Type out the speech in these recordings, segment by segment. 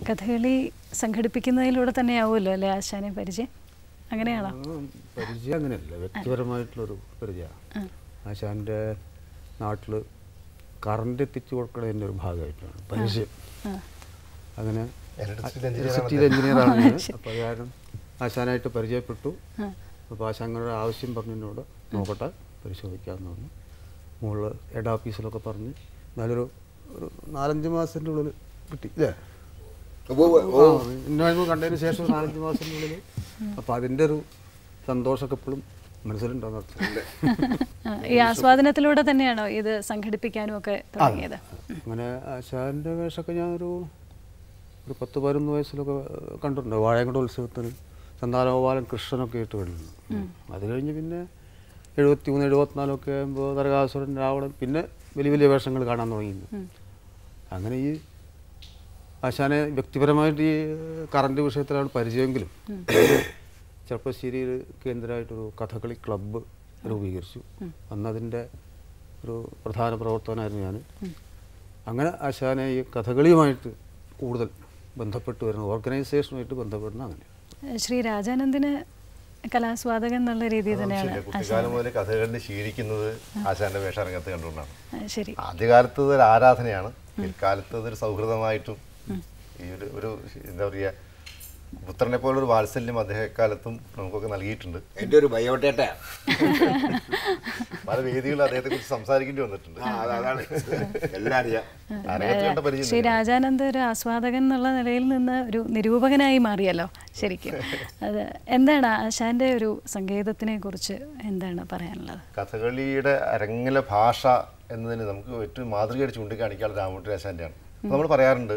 കഥകളി സംഘടിപ്പിക്കുന്നതിലൂടെ തന്നെയാവുമല്ലോ അല്ലേ ആശാനെ പരിചയം അങ്ങനെയാണോ ആ, പരിചയം അങ്ങനെയല്ല വ്യക്തിപരമായിട്ടുള്ളൊരു പരിചയമാണ് ആശാൻ്റെ നാട്ടിൽ കറണ്ട് എത്തിച്ചു കൊടുക്കണതിൻ്റെ ഒരു ഭാഗമായിട്ടാണ് പരിചയം ആ. അങ്ങനെ Electricity engineer ഇലക്ട്രിസിറ്റിയിൽ എഞ്ചിനീയറാണ് ഞാൻ അപ്പോൾ അത് കാരണം ആശാനായിട്ട് പരിചയപ്പെട്ടു ആ. അപ്പോൾ ആശാങ്ങളുടെ ആവശ്യം പറഞ്ഞതിനോട് നോക്കട്ടെ പരിശോധിക്കാമെന്ന് പറഞ്ഞു മുകളിൽ ഹെഡ് ഓഫീസിലൊക്കെ പറഞ്ഞ് എന്നാലൊരു ഒരു നാലഞ്ച് മാസത്തിൻ്റെ ഉള്ളിൽ കിട്ടി ഇല്ലേ ഇന്നായ്മ കണ്ടതിന് ശേഷം ഒരു നാലഞ്ച് മാസത്തിനുള്ളിൽ അപ്പോൾ അതിൻ്റെ ഒരു സന്തോഷമൊക്കെ എപ്പോഴും മനസ്സിലുണ്ടാകുന്ന ആ, ഈ ആസ്വാദനത്തിലൂടെ തന്നെയാണോ ഇത് സംഘടിപ്പിക്കാനും ഒക്കെ തുടങ്ങിയത് അങ്ങനെ ആശാൻ്റെ വേഷമൊക്കെ ഞാനൊരു ഒരു പത്ത് പതിനൊന്ന് വയസ്സിലൊക്കെ ഏഹ്, കണ്ടിട്ടുണ്ട് വാഴയങ്കട ഉത്സവത്തിന് ചന്ദാനഗോപാലൻ കൃഷ്ണനൊക്കെ ആയിട്ട് കഴിഞ്ഞു അത് കഴിഞ്ഞ് പിന്നെ എഴുപത്തി മൂന്ന് എഴുപത്തിനാലൊക്കെ ആകുമ്പോൾ നരകാസുരൻ രാവണൻ പിന്നെ വലിയ വലിയ വേഷങ്ങൾ കാണാൻ തുടങ്ങി അങ്ങനെ ഈ ആശാനെ വ്യക്തിപരമായിട്ട് ഈ കറണ്ട് വിഷയത്തിലാണ് പരിചയമെങ്കിലും ചെറുപ്പശ്ശേരിയിൽ കേന്ദ്രമായിട്ടൊരു കഥകളി ക്ലബ്ബ് രൂപീകരിച്ചു അന്നതിൻ്റെ ഒരു പ്രധാന പ്രവർത്തനമായിരുന്നു ഞാൻ അങ്ങനെ ആശാനെ ഈ കഥകളിയുമായിട്ട് കൂടുതൽ ബന്ധപ്പെട്ട് വരുന്ന ഓർഗനൈസേഷനുമായിട്ട് ബന്ധപ്പെടുന്ന അങ്ങനെ ശ്രീ രാജാനന്ദിന് കലാസ്വാദകൻ എന്നുള്ള രീതിയിൽ തന്നെയാണ് ശരി, കുട്ടിക്കാലം മുതൽ കഥകളിൽ ശീലിക്കുന്നത് ആശാന്റെ വേഷരംഗത്ത് കണ്ടുകൊണ്ടാണ് ആ, ശരി ആദ്യകാലത്ത് ഇത് ഒരു ആരാധനയാണ് പിൽക്കാലത്ത് ഇതൊരു സൗഹൃദമായിട്ടും ഈ ഒരു ഒരു എന്താ പറയുക പുത്രനെ പോലെ ഒരു വാത്സല്യം അദ്ദേഹക്കാലത്തും നമുക്കൊക്കെ നൽകിയിട്ടുണ്ട് എൻ്റെ ഒരു ബയോഡേറ്റ പല വേദികളിൽ അദ്ദേഹത്തെ കുറിച്ച് സംസാരിക്കേണ്ടി വന്നിട്ടുണ്ട് അതാണ് എല്ലാം അറിയാം അരങ്ങത്ത് കണ്ട പരിചയം ശ്രീ രാജാനന്ദ് ഒരു ആസ്വാദകൻ എന്നുള്ള നിലയിൽ നിന്ന് ഒരു നിരൂപകനായി മാറിയല്ലോ ശരിക്കും അത് എന്താണ് ആശാന്റെ ഒരു സംഗീതത്തിനെ കുറിച്ച് എന്താണ് പറയാനുള്ളത് കഥകളിയുടെ അരങ്ങിലെ ഭാഷ എന്നതിന് നമുക്ക് ഏറ്റവും മാതൃകയായിട്ട് ചൂണ്ടിക്കാണിക്കാനുള്ള രാമൂട്ടി രാശാന്റെയാണ് നമ്മൾ പറയാറുണ്ട്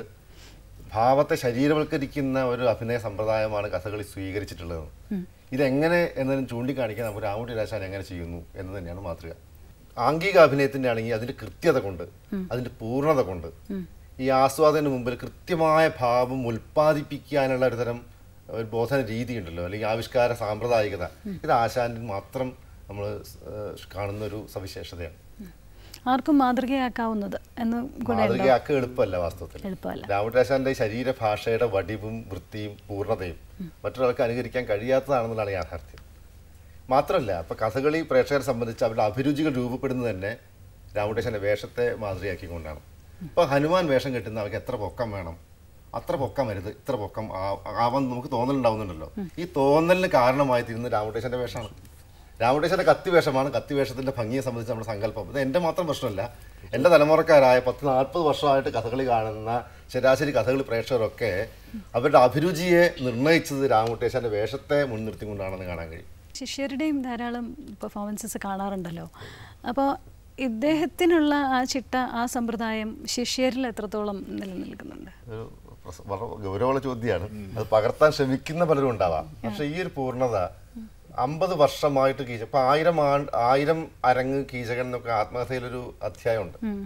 ഭാവത്തെ ശരീരവൽക്കരിക്കുന്ന ഒരു അഭിനയ സമ്പ്രദായമാണ് കഥകളി സ്വീകരിച്ചിട്ടുള്ളത് ഇതെങ്ങനെ എന്നതിന് ചൂണ്ടിക്കാണിക്കാൻ നമുക്ക് രാമൂട്ടി രാശാൻ എങ്ങനെ ചെയ്യുന്നു എന്ന് തന്നെയാണ് മാതൃക ആംഗിക അഭിനയത്തിന്റെ ആണെങ്കിൽ അതിന്റെ കൃത്യത കൊണ്ട് അതിന്റെ പൂർണ്ണത കൊണ്ട് ഈ ആസ്വാദന മുമ്പിൽ കൃത്യമായ ഭാവം ഉൽപ്പാദിപ്പിക്കാനുള്ള ഒരു തരം ഒരു ബോധന രീതി ഉണ്ടല്ലോ അല്ലെങ്കിൽ ആവിഷ്കാര സാമ്പ്രദായികത ഇത് ആശാനിൽ മാത്രം നമ്മൾ കാണുന്ന ഒരു സവിശേഷതയാണ് ആർക്കും മാതൃകയാക്കാവുന്നത് എന്ന് കൂടെ ഉണ്ടോ മാതൃകയാക്കുക എളുപ്പമല്ല വാസ്തവത്തിൽ എളുപ്പമല്ല രാമരാശാന്റെ ശരീരഭാഷയുടെ വടിവും വൃത്തിയും പൂർണ്ണതയും മറ്റൊരാൾക്ക് അനുകരിക്കാൻ കഴിയാത്തതാണെന്നുള്ളതാണ് യാഥാർത്ഥ്യം മാത്രമല്ല അപ്പൊ കഥകളി പ്രേക്ഷകരെ സംബന്ധിച്ച് അവരുടെ അഭിരുചികൾ രൂപപ്പെടുന്നത് തന്നെ രാമകൃഷ്ണന്റെ വേഷത്തെ മാതൃകയാക്കിക്കൊണ്ടാണ് ഇപ്പൊ ഹനുമാൻ വേഷം കെട്ടുന്ന അവർക്ക് എത്ര പൊക്കം വേണം അത്ര പൊക്കം വരുത് ഇത്ര പൊക്കം ആ- ആവാൻ നമുക്ക് തോന്നലുണ്ടാവുന്നുണ്ടല്ലോ ഈ തോന്നലിന് കാരണമായി തീരുന്ന രാമകൃഷ്ണന്റെ വേഷമാണ് രാമകൃഷ്ണന്റെ കത്തി വേഷമാണ് കത്തി വേഷത്തിന്റെ ഭംഗിയെ സംബന്ധിച്ച് നമ്മുടെ സങ്കല്പം ഇത് എൻ്റെ മാത്രം പ്രശ്നമല്ല എൻ്റെ തലമുറക്കാരായ പത്ത് നാൽപ്പത് വർഷമായിട്ട് കഥകളി കാണുന്ന ശരാശരി കഥകളി പ്രേക്ഷകരൊക്കെ അവരുടെ അഭിരുചിയെ നിർണ്ണയിച്ചത് രാമകുട്ടേശന്റെ വേഷത്തെ മുൻനിർത്തിക്കൊണ്ടാണെന്ന് കാണാൻ കഴിയും ശിഷ്യരുടെയും ധാരാളം പെർഫോമൻസസ് കാണാറുണ്ടല്ലോ അപ്പോൾ ഇദ്ദേഹത്തിനുള്ള ആ ചിട്ട ആ സമ്പ്രദായം ശിഷ്യരിൽ എത്രത്തോളം നിലനിൽക്കുന്നുണ്ട് ഒരു പ്രസ- വളരെ ഗൗരവമുള്ള ചോദ്യമാണ് അത് പകർത്താൻ ശ്രമിക്കുന്ന പലരും ഉണ്ടാവാം പക്ഷെ ഈ ഒരു പൂർണ്ണത അമ്പത് വർഷമായിട്ട് കീച ഇപ്പൊ ആയിരം ആണ്ട് ആയിരം അരങ്ങ് കീചകൻ എന്നൊക്കെ ആത്മകഥയിലൊരു അധ്യായമുണ്ട് ഉം.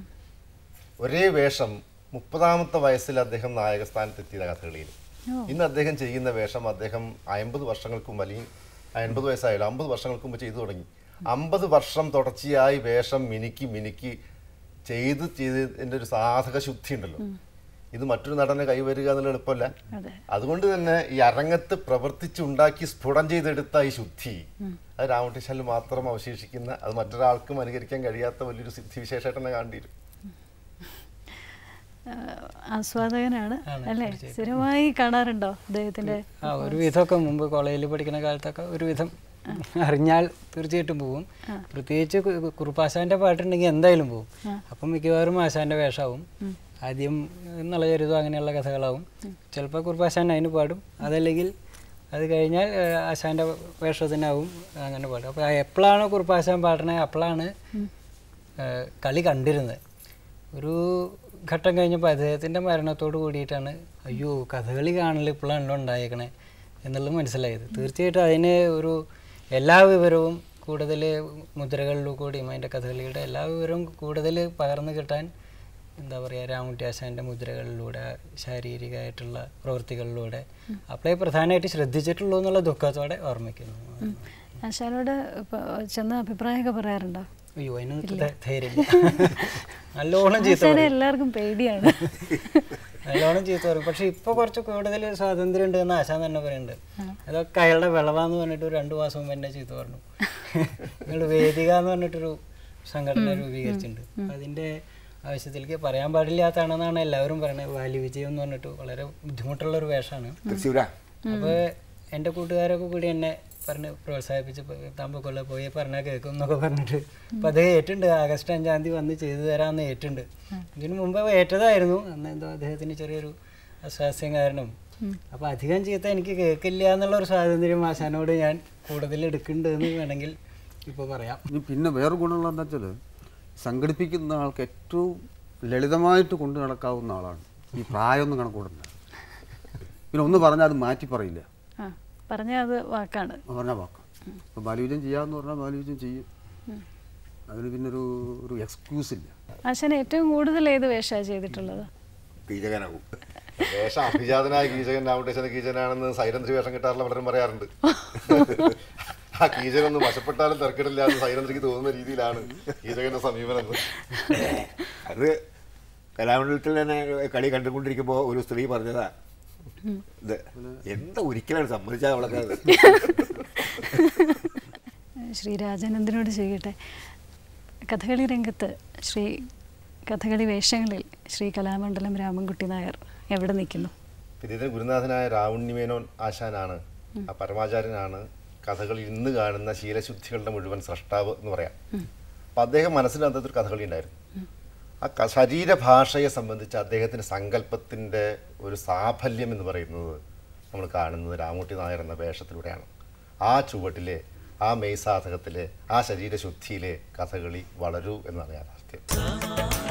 ഒരേ വേഷം മുപ്പതാമത്തെ വയസ്സിൽ അദ്ദേഹം നായകസ്ഥാനത്ത് എത്തിയ കഥകളിയിൽ ഇന്ന് അദ്ദേഹം ചെയ്യുന്ന വേഷം അദ്ദേഹം അമ്പത് വർഷങ്ങൾക്ക് മുമ്പ് അല്ലെങ്കിൽ അൻപത് വയസ്സായാലും അമ്പത് വർഷങ്ങൾക്ക് മുമ്പ് ചെയ്തു തുടങ്ങി അമ്പത് വർഷം തുടർച്ചയായി വേഷം മിനുക്കി മിനുക്കി ചെയ്ത് ചെയ്തതിൻ്റെ ഒരു സാധക ശുദ്ധി ഉണ്ടല്ലോ ഇത് മറ്റൊരു നടനെ കൈവരിക എന്നുള്ള എളുപ്പമല്ല അതെ അതുകൊണ്ട് തന്നെ ഈ അരങ്ങത്ത് പ്രവർത്തിച്ചുണ്ടാക്കി സ്ഫുടം ചെയ്തെടുത്ത ഈ ശുദ്ധി അത് രാമകൃഷ്ണനിൽ മാത്രം അവശേഷിക്കുന്ന അത് മറ്റൊരാൾക്കും അനുകരിക്കാൻ കഴിയാത്ത വലിയൊരു സിദ്ധിവിശേഷമായിട്ട് തന്നെ കാണേണ്ടി ആ, ആസ്വാദകനാണ് അല്ലേ സ്ഥിരമായി കാണാറുണ്ടോ അദ്ദേഹത്തിന്റെ ആ ഒരു വിധമൊക്കെ മുമ്പ് കോളേജിൽ പഠിക്കുന്ന കാലത്തൊക്കെ ഒരുവിധം അറിഞ്ഞാൽ തീർച്ചയായിട്ടും പോകും പ്രത്യേകിച്ച് കു- കുറുപ്പാശാന്റെ പാട്ടുണ്ടെങ്കിൽ എന്തായാലും പോകും അപ്പം മിക്കവാറും ആശാന്റെ വേഷമാവും ആദ്യം നളചരിതം അങ്ങനെയുള്ള കഥകളാവും ചിലപ്പോൾ കുറുപ്പാശാൻ അതിന് പാടും അതല്ലെങ്കിൽ അത് കഴിഞ്ഞാൽ ആ, ആശാന്റെ വേഷത്തിനാവും അങ്ങനെ പാടും അപ്പോൾ എപ്പോഴാണ് കുറുപ്പാശാൻ പാടണേ അപ്പോഴാണ് കളി കണ്ടിരുന്നത് ഒരു ഘട്ടം കഴിഞ്ഞപ്പോൾ അദ്ദേഹത്തിൻ്റെ മരണത്തോട് കൂടിയിട്ടാണ് അയ്യോ കഥകളി കാണൽ ഇപ്പോഴാണല്ലോ ഉണ്ടായേക്കണേ എന്നുള്ളത് മനസ്സിലായത് തീർച്ചയായിട്ടും അതിന് ഒരു എല്ലാ വിവരവും കൂടുതൽ മുദ്രകളിലൂ കൂടിയും അതിൻ്റെ കഥകളിയുടെ എല്ലാ വിവരവും കൂടുതൽ പകർന്നു കിട്ടാൻ എന്താ പറയുക രാമുട്ടിയാശാൻ്റെ മുദ്രകളിലൂടെ ശാരീരികമായിട്ടുള്ള പ്രവൃത്തികളിലൂടെ അപ്പോഴേ പ്രധാനമായിട്ട് ശ്രദ്ധിച്ചിട്ടുള്ളൂ എന്നുള്ള ദുഃഖത്തോടെ ഓർമ്മിക്കുന്നു ആശാനോട് ഇപ്പൊ ചെന്ന് അഭിപ്രായമൊക്കെ പറയാറുണ്ടോ അയ്യോ അതിനൊന്നും ധൈര്യമില്ല നല്ലോണം ചീത്ത ആശാനെ പറയും എല്ലാവർക്കും പേടിയാണ് നല്ലോണം ചീത്ത പറയും പക്ഷെ ഇപ്പൊ കുറച്ച് കൂടുതൽ സ്വാതന്ത്ര്യം ഉണ്ട് എന്ന് ആശാൻ തന്നെ പറയുന്നുണ്ട് അതൊക്കെ അയാളുടെ വിളവാന്ന് പറഞ്ഞിട്ട് ഒരു രണ്ടു മാസം മുമ്പ് എന്നെ ചീത്ത പറഞ്ഞു നിങ്ങൾ വേദിക എന്ന് പറഞ്ഞിട്ടൊരു സംഘടന രൂപീകരിച്ചിട്ടുണ്ട് അതിന്റെ ആവശ്യത്തിലേക്ക് പറയാൻ പാടില്ലാത്തതാണെന്നാണ് എല്ലാവരും പറയുന്നത് വാലി വിജയം എന്ന് പറഞ്ഞിട്ട് വളരെ ബുദ്ധിമുട്ടുള്ള ഒരു വേഷമാണ് തൃശ്ശൂരാ അപ്പോൾ എൻ്റെ കൂട്ടുകാരൊക്കെ കൂടി എന്നെ പറഞ്ഞ് പ്രോത്സാഹിപ്പിച്ച് താമ്പക്കൊള്ള പോയി പറഞ്ഞാൽ കേൾക്കും എന്നൊക്കെ പറഞ്ഞിട്ട് അപ്പോൾ അത് ഏറ്റുണ്ട് ആഗസ്റ്റ് അഞ്ചാം തീയതി വന്ന് ചെയ്തു തരാമെന്ന് ഏറ്റുണ്ട് ഇതിനു മുമ്പ് ഏറ്റതായിരുന്നു അന്ന് എന്തോ അദ്ദേഹത്തിന് ചെറിയൊരു അസ്വാസ്ഥ്യം കാരണം അപ്പോൾ അധികം ചീത്ത എനിക്ക് കേൾക്കില്ല എന്നുള്ള ഒരു സ്വാതന്ത്ര്യം ആശാനോട് ഞാൻ കൂടുതൽ എടുക്കുന്നുണ്ട് എന്ന് വേണമെങ്കിൽ ഇപ്പോൾ പറയാം ഇനി പിന്നെ വേറെ ഗുണമുള്ള എന്താ വെച്ചാൽ സംഘടിപ്പിക്കുന്ന ആൾക്ക് ഏറ്റവും ലളിതമായിട്ട് കൊണ്ടു നടക്കാവുന്ന ആളാണ് ഈ പ്രായമൊന്നും കണക്കൂടണ്ട പിന്നെ ഒന്ന് പറഞ്ഞാൽ അത് മാറ്റി പറയില്ല ആ പറഞ്ഞാൽ അത് വാക്കാണ് പറഞ്ഞാൽ വാക്കാം ഇപ്പോൾ ബാലവിജയം ചെയ്യാമെന്ന് പറഞ്ഞാൽ ബാലവിജയം ചെയ്യും അതിന് പിന്നെ ഒരു ഒരു എക്സ്ക്യൂസ് ഇല്ല ആശാൻ ഏറ്റവും കൂടുതൽ ഏത് വേഷമാണ് ചെയ്തിട്ടുള്ളത് കീചകനാവും വേഷം അഭിജാതനായ കീചകൻ രാമകൃഷ്ണൻ കീചകനാണെന്ന് സൈലന്ദ്രി വേഷം കിട്ടാറുള്ള പലരും പറയാറുണ്ട് ആ കീചകനൊന്നും വശപ്പെട്ടാലും തിരക്കിടില്ല എന്ന് സൈലന്ദ്രിക്ക് തോന്നുന്ന രീതിയിലാണ് കീചകന്റെ സമീപനം എന്ന്. അത് കലാമണ്ഡലത്തിൽ തന്നെ കളി കണ്ടുകൊണ്ടിരിക്കുമ്പോൾ ഒരു സ്ത്രീ പറഞ്ഞതാ ഇത് എന്താ ഒരിക്കലാണ് സമ്മതിച്ചാൽ അവളൊക്കെ അത് ശ്രീ രാജാനന്ദനോട് ചെയ്യട്ടെ കഥകളി രംഗത്ത് ശ്രീ കഥകളി വേഷങ്ങളിൽ ശ്രീ കലാമണ്ഡലം രാമൻകുട്ടി നായർ എവിടെ നിൽക്കുന്നു പിന്നെ ഇതിന് ഗുരുനാഥനായ രാവുണ്ണിമേനോൻ ആശാനാണ് ആ പരമാചാര്യനാണ് കഥകളി ഇന്ന് കാണുന്ന ശീലശുദ്ധികളുടെ മുഴുവൻ സ്രഷ്ടാവ് എന്ന് പറയാം അപ്പം അദ്ദേഹം മനസ്സിനകത്തൊരു കഥകളി ഉണ്ടായിരുന്നു ആ ക- ശരീരഭാഷയെ സംബന്ധിച്ച് അദ്ദേഹത്തിൻ്റെ സങ്കല്പത്തിൻ്റെ ഒരു സാഫല്യം എന്ന് പറയുന്നത് നമ്മൾ കാണുന്നത് രാമൂട്ടി നായർ എന്ന വേഷത്തിലൂടെയാണ് ആ ചുവട്ടിലെ ആ മെയ്സാധകത്തിലെ ആ ശരീരശുദ്ധിയിലെ കഥകളി വളരൂ എന്നാണ് യാഥാർത്ഥ്യം